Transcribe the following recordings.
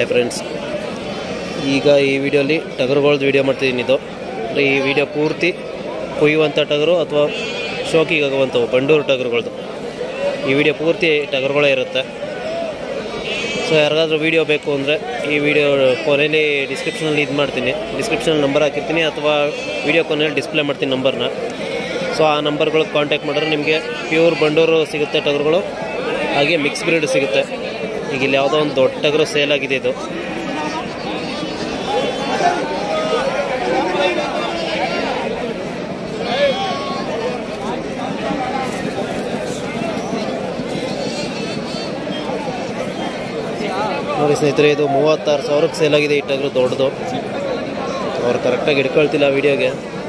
Hi friends ಈಗ ಈ ವಿಡಿಯೋಲಿ ಟಗರುಗಳ್ದು ವಿಡಿಯೋ ಮಾಡ್ತಿದ್ದೀನಿ ಇದು ಅಂದರೆ ಈ ವಿಡಿಯೋ ಪೂರ್ತಿ ಕುಯ್ಯುವಂಥ ಟಗರು ಅಥವಾ ಶೋಕಿಗಾಗುವಂಥವು ಬಂಡೂರು ಟಗರುಗಳ್ದು ಈ ವಿಡಿಯೋ ಪೂರ್ತಿ ಟಗರುಗಳೇ ಇರುತ್ತೆ ಸೊ ಯಾರಿಗಾದ್ರೂ ವಿಡಿಯೋ ಬೇಕು ಅಂದರೆ ಈ ವಿಡಿಯೋ ಕೊನೆಯಲ್ಲಿ ಡಿಸ್ಕ್ರಿಪ್ಷನಲ್ಲಿ ಇದು ಮಾಡ್ತೀನಿ ಡಿಸ್ಕ್ರಿಪ್ಷನಲ್ಲಿ ನಂಬರ್ ಹಾಕಿರ್ತೀನಿ ಅಥವಾ ವಿಡಿಯೋ ಕೊನೆಯಲ್ಲಿ ಡಿಸ್ಪ್ಲೇ ಮಾಡ್ತೀನಿ ನಂಬರ್ನ ಸೊ ಆ ನಂಬರ್ಗಳಿಗೆ ಕಾಂಟ್ಯಾಕ್ಟ್ ಮಾಡಿದ್ರೆ ನಿಮಗೆ ಪ್ಯೂರ್ ಬಂಡೂರು ಸಿಗುತ್ತೆ ಟಗರುಗಳು ಹಾಗೆ ಮಿಕ್ಸ್ ಬ್ರೀಡ್ ಸಿಗುತ್ತೆ ಈಗ ಇಲ್ಲಿ ಯಾವುದೋ ಒಂದು ದೊಡ್ಡ ಟಗರು ಸೇಲ್ ಆಗಿದೆ ಇದು ನೋಡಿ ಸ್ನೇಹಿತರೆ ಇದು ಮೂವತ್ತಾರು ಸಾವಿರಕ್ಕೆ ಸೇಲ್ ಆಗಿದೆ ಈ ಟಗರು ದೊಡ್ಡದು ಅವ್ರು ಕರೆಕ್ಟಾಗಿ ಹಿಡ್ಕೊಳ್ತಿಲ್ಲ ವಿಡಿಯೋಗೆ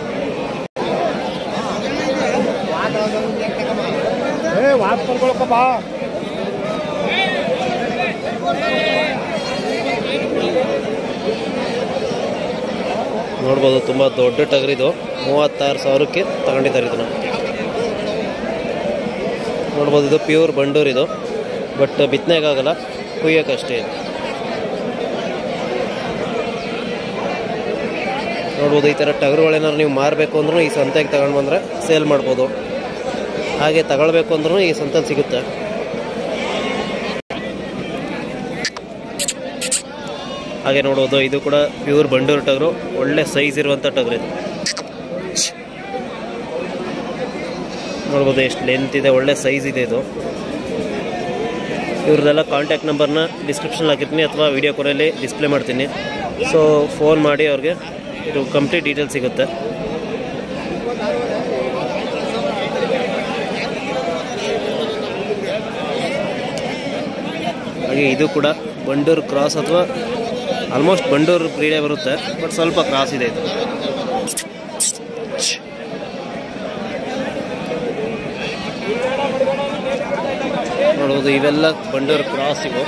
ಏ ವಾತ್ ಕರ್ಕೊಳಕಪ್ಪ ನೋಡ್ಬೋದು ತುಂಬ ದೊಡ್ಡ ಟಗರಿದು ಮೂವತ್ತಾರು ಸಾವಿರಕ್ಕೆ ತಗೊಂಡಿದ್ದಾರೆ ಇದನ್ನು ನೋಡ್ಬೋದು ಇದು ಪ್ಯೂರ್ ಬಂಡೂರ್ ಇದು ಬಟ್ ಬಿತ್ತನೆಗಾಗಲ್ಲ ಕುಯ್ಯೋಕ್ಕಷ್ಟೇ ಇದು ನೋಡ್ಬೋದು ಈ ಥರ ಟಗರುಗಳೇನಾದ್ರು ನೀವು ಮಾರಬೇಕು ಅಂದ್ರೂ ಈ ಸಂತೆಗೆ ತಗೊಂಡು ಬಂದರೆ ಸೇಲ್ ಮಾಡ್ಬೋದು ಹಾಗೆ ತಗೊಳ್ಬೇಕು ಅಂದ್ರೂ ಈ ಸಂತೆಲಿ ಸಿಗುತ್ತೆ ಹಾಗೆ ನೋಡ್ಬೋದು ಇದು ಕೂಡ ಪ್ಯೂರ್ ಬಂಡೂರು ಟಗರು ಒಳ್ಳೆ ಸೈಜ್ ಇರುವಂಥ ಟಗರು ಇದು ನೋಡ್ಬೋದು ಎಷ್ಟು ಲೆಂತ್ ಇದೆ ಒಳ್ಳೆ ಸೈಜ್ ಇದೆ ಇದು ಇವ್ರದ್ದೆಲ್ಲ ಕಾಂಟ್ಯಾಕ್ಟ್ ನಂಬರ್ನ ಡಿಸ್ಕ್ರಿಪ್ಷನ್ ಹಾಕಿರ್ತೀನಿ ಅಥವಾ ವಿಡಿಯೋ ಕೊನೆಯಲ್ಲಿ ಡಿಸ್ಪ್ಲೇ ಮಾಡ್ತೀನಿ ಸೊ ಫೋನ್ ಮಾಡಿ ಅವ್ರಿಗೆ ಇದು ಕಂಪ್ಲೀಟ್ ಡೀಟೇಲ್ಸ್ ಸಿಗುತ್ತೆ ಹಾಗೆ ಇದು ಕೂಡ ಬಂಡೂರು ಕ್ರಾಸ್ ಅಥವಾ ಆಲ್ಮೋಸ್ಟ್ ಬಂಡೂರು ಬ್ರೀಡೇ ಬರುತ್ತೆ ಬಟ್ ಸ್ವಲ್ಪ ಕ್ರಾಸ್ ಇದೆ ಇದು ನೋಡ್ಬೋದು ಇವೆಲ್ಲ ಬಂಡೂರು ಕ್ರಾಸ್ ಇವು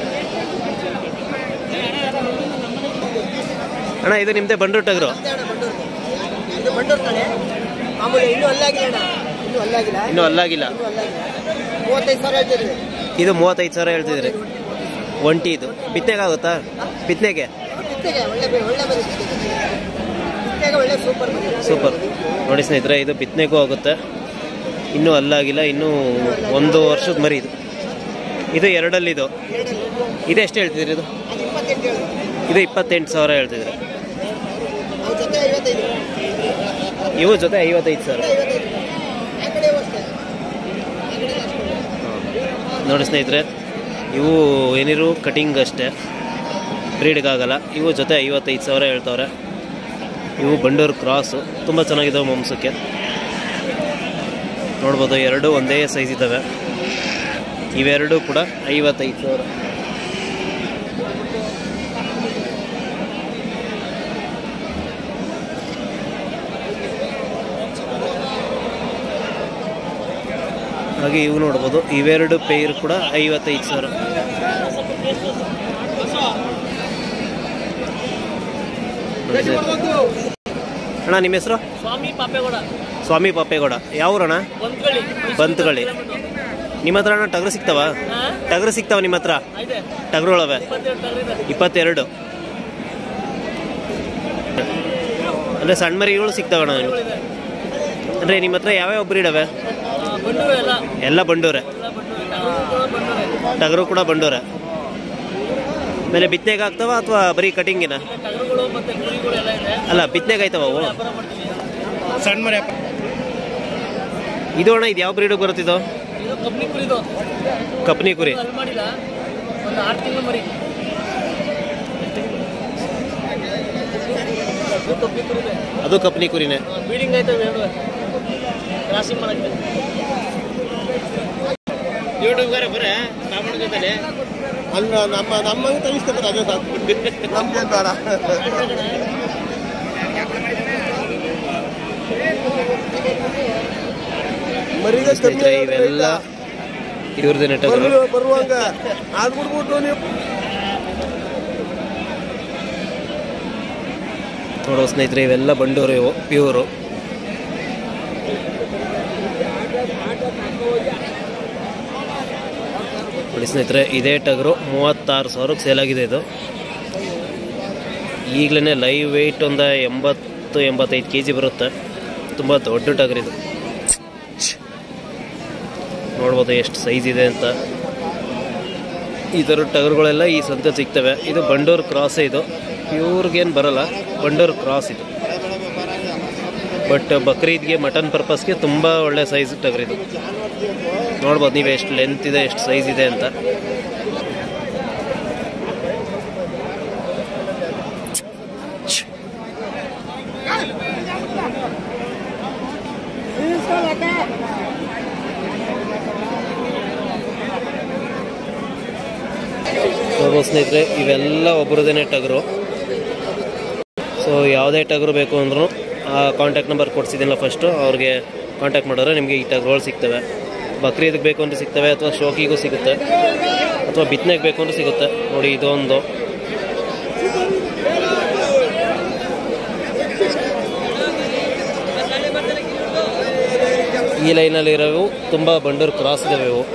ಅಣ್ಣ ಇದು ನಿಮ್ಮದೇ ಬಂಡೂರು ಟಗರು ಇದು ಬಂಡೂರು ಕಡೆ ಮಾಮೂಲಿ ಇನ್ನೂ ಅಲ್ಲಾಗಿಲ್ಲ ಅಣ್ಣ ಇನ್ನೂ ಅಲ್ಲಾಗಿಲ್ಲ ಇನ್ನೂ ಅಲ್ಲಾಗಿಲ್ಲ ಇನ್ನೂ ಅಲ್ಲಾಗಿಲ್ಲ ಮೂವತ್ತೈದು ಸಾವಿರ ಹೇಳ್ತಿದ್ವಿ ಇದು ಮೂವತ್ತೈದು ಸಾವಿರ ಹೇಳ್ತಿದ್ರಿ ಒಂಟಿ ಇದು ಬಿತ್ತನೆಗಾಗುತ್ತಾ ಬಿತ್ತನೆಗೆ ಬಿತ್ತೆಗೆ ಒಳ್ಳೆ ಬೆ- ಒಳ್ಳೆ ಬಂದಿದೆ ಬಿತ್ತೆಗೆ ಒಳ್ಳೆ ಸೂಪರ್ ಬಂದಿದೆ ಸೂಪರ್ ನೋಡಿ ಸ್ನೇಹಿತರೆ ಇದು ಬಿತ್ತನೆಗೂ ಆಗುತ್ತೆ ಇನ್ನೂ ಅಲ್ಲಾಗಿಲ್ಲ ಇನ್ನೂ ಒಂದು ವರ್ಷದ ಮರಿ ಇದು ಇದು ಎರಡಲ್ಲಿದು ಎರಡಲ್ಲಿ ಇದು ಎಷ್ಟು ಹೇಳ್ತಿದ್ರಿ ಇದು ಅದು ಇಪ್ಪತ್ತೆಂಟು ಹೇಳಿ ಇದು ಇಪ್ಪತ್ತೆಂಟು ಸಾವಿರ ಹೇಳ್ತಿದ್ರಿ ಅವ್ರ ಜೊತೆ ಐವತ್ತೈದು ಇವು ಜೊತೆ ಐವತ್ತೈದು ಸಾವಿರ ಐವತ್ತೈದು ಆ ಕಡೆ ಅಷ್ಟೇ ಆ ಕಡೆ ಅಷ್ಟೇ ನೋಡಿ ಸ್ನೇಹಿತರೆ ಇವು ಏನಿರು ಕಟಿಂಗ್ ಅಷ್ಟೇ ಬ್ರೀಡ್ಗಾಗಲ್ಲ ಇವು ಜೊತೆ ಐವತ್ತೈದು ಸಾವಿರ ಹೇಳ್ತವ್ರೆ ಇವು ಬಂಡೂರು ಕ್ರಾಸು ತುಂಬ ಚೆನ್ನಾಗಿದ್ದಾವೆ ಮಾಂಸಕ್ಕೆ ನೋಡ್ಬೋದು ಎರಡು ಒಂದೇ ಸೈಜ್ ಇದ್ದಾವೆ ಇವೆರಡು ಕೂಡ ಐವತ್ತೈದು ಸಾವಿರ ಹಾಗೆ ಇವು ನೋಡ್ಬೋದು ಇವೆರಡು ಪೇರ್ ಕೂಡ ಐವತ್ತೈದು ಸಾವಿರ ನೋಡಿ ಸರ್. ಅಣ್ಣ ನಿಮ್ಮ ಹೆಸರು ಸ್ವಾಮಿ ಪಾಪೇಗೌಡ ಸ್ವಾಮಿ ಪಾಪೇಗೌಡ ಯಾವೂರಣ್ಣ ಬಂದ್ಕೊಳ್ಳಿ ಬಂತ್ಗಳಿ ನಿಮ್ಮ ಹತ್ರ ಅಣ್ಣ ಟಗರು ಸಿಗ್ತಾವ ಟಗರು ಸಿಗ್ತಾವ ನಿಮ್ಮ ಹತ್ರ ಇದೆ ಟಗರುಗಳವೆ ಇಪ್ಪತ್ತೆರಡು ತರಲಿದೆ ಇಪ್ಪತ್ತೆರಡು ಅಂದರೆ ಸಣ್ಣ ಮರಿಗಳು ಸಿಗ್ತಾವಣ್ಣ ಇದೆ ಅಂದರೆ ನಿಮ್ಮ ಹತ್ರ ಯಾವ್ಯಾವ ಬ್ರೀಡ್ ಅವೆ ಬಂಡೂರು ಎಲ್ಲ ಎಲ್ಲ ಬಂಡೂರೆ ಎಲ್ಲ ಬಂಡೂರು ಟಗರು ಕೂಡ ಬಂಡೂರು ಟಗರು ಕೂಡ ಬಂಡೂರೆ ಆಮೇಲೆ ಬಿತ್ತನೆಗೆ ಆಗ್ತಾವ ಅಥವಾ ಬರೀ ಕಟಿಂಗಿನ ಟಗರುಗಳು ಮತ್ತೆ ಕುರಿಗಳು ಎಲ್ಲ ಇದೆ ಅಲ್ಲ ಬಿತ್ತನೆಗೆ ಆಯ್ತವ ಅವು ವ್ಯಾಪಾರ ಮಾಡ್ತೀವಿ ಸಣ್ಣ ಮರಿ ಇದು ಅಣ್ಣ ಇದು ಯಾವ ಬ್ರೀಡ್ ಬರುತ್ತಿದ್ದು ಇದು ಕಬ್ನಿ ಕುರಿದು ಕಪ್ನಿ ಕುರಿ ಅಲ್ಲಿ ಮಾಡಿಲ್ಲ ಒಂದು ಆರು ತಿಂಗಳು ಮರಿ ಇದು ಕಬ್ನಿ ಕುರಿದೆ ಅದು ಕಪ್ನಿ ಕುರಿನೇ ಬೀಡಿಂಗ್ ಆಯ್ತು ಎರಡು ಕ್ರಾಸಿಂಗ್ ಮಾಡಕ್ಕೆ ಯೂಟ್ಯೂಬ್ಗಾರ ಬರ ಸಾಮಾನು ಜೊತೆ ಅಲ್ಲ ನಮ್ಮ ನಮ್ಮಂಗೆ ತೆಗಿಸ್ಕೊತಾರೆ ಅದೇ ಸಾಕು ನಮ್ಗೆ ಬೇಡ ಮರಿಗೆ ಸ್ನೇಹಿತರೆ ಇವೆಲ್ಲ ಇವ್ರದ್ದು ಟಗರು ಬರುವಂಗ ಅದ್ ಬಿಟ್ಬಿಟ್ಟು ನೀವು ನೋಡೋ ಸ್ನೇಹಿತರೆ ಇವೆಲ್ಲ ಬಂಡೂರು ಇವು ಪ್ಯೂರು ನೋಡಿ ಸ್ನೇಹಿತರೆ ಇದೇ ಟಗರು ಮೂವತ್ತಾರು ಸಾವಿರಕ್ಕೆ ಸೇಲ್ ಆಗಿದೆ ಇದು ಈಗಲೇ ಲೈವ್ ವೆಯ್ಟ್ ಒಂದು ಎಂಬತ್ತು ಎಂಬತ್ತೈದು ಕೆ ಜಿ ಬರುತ್ತೆ ತುಂಬ ದೊಡ್ಡ ಟಗರ್ ಇದು ನೋಡ್ಬೋದು ಎಷ್ಟು ಸೈಜ್ ಇದೆ ಅಂತ ಈ ಥರ ಟಗರುಗಳೆಲ್ಲ ಈ ಸಂತೆ ಸಿಗ್ತವೆ ಇದು ಬಂಡೂರು ಕ್ರಾಸ್ ಇದು ಪ್ಯೂರ್ಗೇನು ಬರಲ್ಲ ಬಂಡೂರು ಕ್ರಾಸ್ ಇದು ಬಟ್ ಬಕ್ರೀದ್ಗೆ ಮಟನ್ ಪರ್ಪಸ್ಗೆ ತುಂಬ ಒಳ್ಳೆ ಸೈಜ್ ಟಗರ್ ಇದು ನೋಡ್ಬೋದು ನೀವು ಎಷ್ಟು ಲೆಂತ್ ಇದೆ ಎಷ್ಟು ಸೈಜ್ ಇದೆ ಅಂತ ನೋಡ್ಬೋದು ಸ್ನೇಹಿತರೆ ಇವೆಲ್ಲ ಒಬ್ಬರದೇನೆ ಟಗರು ಸೊ ಯಾವುದೇ ಟಗರು ಬೇಕು ಅಂದ್ರೂ ಆ ಕಾಂಟ್ಯಾಕ್ಟ್ ನಂಬರ್ ಕೊಡ್ಸಿದ್ದೀನಲ್ಲ ಫಸ್ಟು ಅವ್ರಿಗೆ ಕಾಂಟ್ಯಾಕ್ಟ್ ಮಾಡಿದ್ರೆ ನಿಮಗೆ ಈ ಟಗರುಗಳು ಸಿಗ್ತವೆ ಬಕ್ರೀದಿಗೆ ಬೇಕು ಅಂದ್ರೆ ಸಿಗ್ತವೆ ಅಥವಾ ಶೋಕಿಗೂ ಸಿಗುತ್ತೆ ಅಥವಾ ಬಿತ್ತನೆಗೆ ಬೇಕು ಅಂದ್ರೆ ಸಿಗುತ್ತೆ ನೋಡಿ ಇದೊಂದು ಈ ಲೈನಲ್ಲಿ ಇರೋವು ತುಂಬ ಬಂಡೂರು ಕ್ರಾಸ್ ಇದಾವೆ ಇವು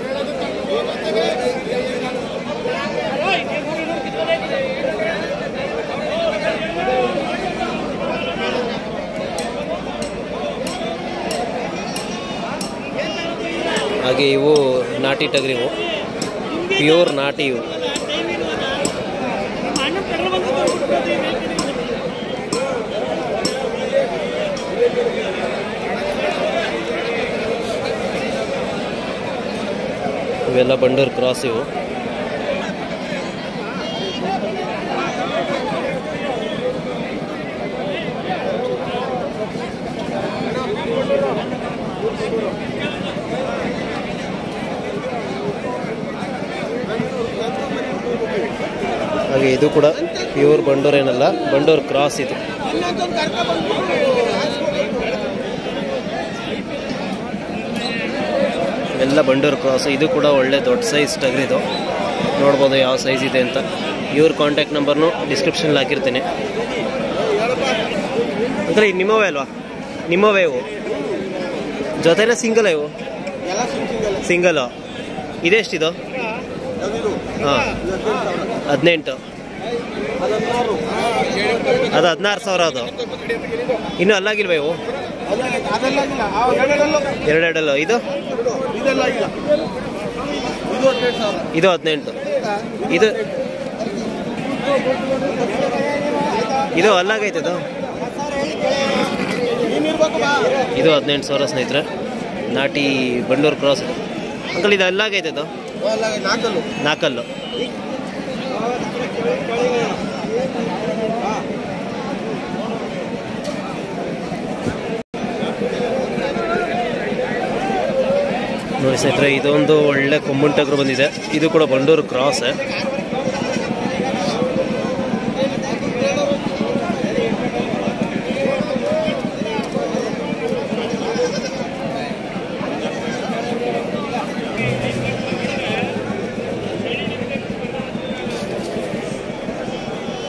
ಹಾಗೆ ಇವು ನಾಟಿ ಟಗರಿ ಇವು ಪ್ಯೂರ್ ನಾಟಿ ಇವು ಇವೆಲ್ಲ ಬಂಡೂರು ಕ್ರಾಸ್ ಇವು ಹಾಗೆ ಇದು ಕೂಡ ಪ್ಯೂರ್ ಬಂಡೂರ್ ಏನಲ್ಲ ಬಂಡೂರ್ ಕ್ರಾಸ್ ಇದು ಎಲ್ಲ ಬಂಡೂರ್ ಕ್ರಾಸ್ ಇದು ಕೂಡ ಒಳ್ಳೆ ದೊಡ್ಡ ಸೈಜ್ ಟಗರ್ ಇದು ನೋಡ್ಬೋದು ಯಾವ ಸೈಜ್ ಇದೆ ಅಂತ ಇವ್ರ ಕಾಂಟ್ಯಾಕ್ಟ್ ನಂಬರ್ನು ಡಿಸ್ಕ್ರಿಪ್ಷನಲ್ಲಿ ಹಾಕಿರ್ತೀನಿ ಅಂದ್ರೆ ಇದು ನಿಮ್ಮವೇ ಅಲ್ವಾ ನಿಮ್ಮವೇ ಇವು ಜೊತೆನೇ ಸಿಂಗಲ್ ಇವು ಸಿಂಗಲ್ ಇದೆಷ್ಟಿದು ಹಾಂ ಹದಿನೆಂಟು ಅದು ಹದಿನಾರು ಸಾವಿರ ಅದು ಇನ್ನೂ ಅಲ್ಲಾಗಿಲ್ವ ಇವು ಎರಡೆರಡಲ್ಲ ಇದು ಇದು ಹದಿನೆಂಟು ಇದು ಇದು ಅಲ್ಲಾಗೈತೆ ಅದು ಇದು ಹದಿನೆಂಟು ಸಾವಿರ ಸ್ನೇಹಿತರೆ ನಾಟಿ ಬಂಡೂರು ಕ್ರಾಸ್ ಇದು ಅಂಕಲ್ ಇದು ಅಲ್ಲಾಗೈತೆ ಅದು ನಾಲ್ಕಲ್ಲು ನೋಡಿ ಸ್ನೇಹಿತರೆ ಇದೊಂದು ಒಳ್ಳೆ ಕೊಮ್ಮುನ್ ಟಗರು ಬಂದಿದೆ ಇದು ಕೂಡ ಬಂಡೂರು ಕ್ರಾಸ್